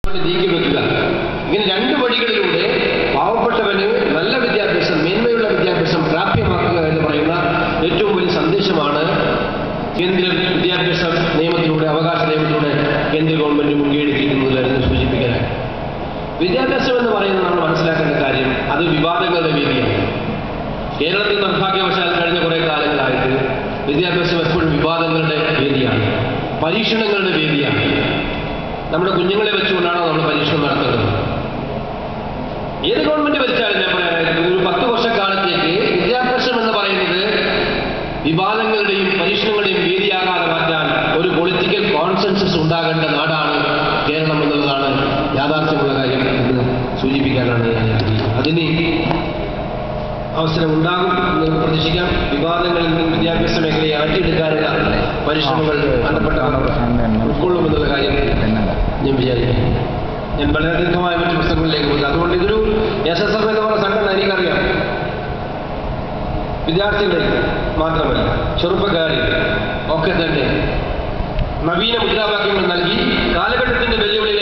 നീക്കി വെക്കുക ഇങ്ങനെ രണ്ട് വഴികളിലൂടെ പാവപ്പെട്ടവന് നല്ല വിദ്യാഭ്യാസം മേന്മയുള്ള വിദ്യാഭ്യാസം പ്രാപ്യമാക്കുക എന്ന് പറയുന്ന ഏറ്റവും വലിയ സന്ദേശമാണ് കേന്ദ്ര വിദ്യാഭ്യാസ നിയമത്തിലൂടെ അവകാശ നിയമത്തിലൂടെ കേന്ദ്ര ഗവൺമെന്റ് മുൻകൈയെടുത്തിരിക്കുന്നത് എന്ന് സൂചിപ്പിക്കാനായി വിദ്യാഭ്യാസം എന്ന് പറയുന്നത് നമ്മൾ മനസ്സിലാക്കേണ്ട കാര്യം അത് വിവാദങ്ങളുടെ വേദിയാണ് കേരളത്തിൽ നിർഭാഗ്യവശാൽ കഴിഞ്ഞ കുറേ കാലങ്ങളായിട്ട് വിദ്യാഭ്യാസം എപ്പോഴും വിവാദങ്ങളുടെ വേദിയാണ് പരീക്ഷണങ്ങളുടെ വേദിയാണ് നമ്മുടെ കുഞ്ഞുങ്ങളെ വെച്ചുകൊണ്ടാണോ നമ്മൾ പരീക്ഷണം നടത്തുന്നത് ഏത് ഗവൺമെന്റ് ഭരിച്ചാലും ഞാൻ പറയാനായിട്ട് ഒരു പത്ത് വർഷക്കാലത്തേക്ക് വിദ്യാഭ്യാസം എന്ന് പറയുന്നത് വിവാദങ്ങളുടെയും പരീക്ഷണങ്ങളുടെയും വേദിയാകാതെ മാറ്റാൻ ഒരു പൊളിറ്റിക്കൽ കോൺസെൻസസ് ഉണ്ടാകേണ്ട നാടാണ് കേരളം എന്നുള്ളതാണ് യാഥാർത്ഥ്യമുള്ള കാര്യം എന്ന് സൂചിപ്പിക്കാനാണ് ഞാൻ ആഗ്രഹിക്കുന്നത് അതിന് അവസരം ഉണ്ടാകും എന്ന് പ്രതീക്ഷിക്കാം വിവാദങ്ങളിൽ നിന്ന് വിദ്യാഭ്യാസ മേഖലയെ ആട്ടിയെടുക്കാനുള്ള പരിശ്രമങ്ങൾ ബന്ധപ്പെട്ട ഉൾക്കൊള്ളുമെന്നുള്ള കാര്യം ഞാൻ വിചാരിക്കുന്നു ഞാൻ വളരെ ദീർഘമായ മറ്റു പുസ്തകങ്ങളിലേക്ക് പോകുന്നത് അതുകൊണ്ട് ഇതൊരു എസ് എസ് എഫ് എന്ന് പറഞ്ഞ സംഘടന എനിക്കറിയാം വിദ്യാർത്ഥികൾ മാത്രമല്ല ചെറുപ്പക്കാരിൽ ഒക്കെ തന്നെ നവീന മുദ്രാവാക്യങ്ങൾ നൽകി കാലഘട്ടത്തിന്റെ വെല്ലുവിളികൾ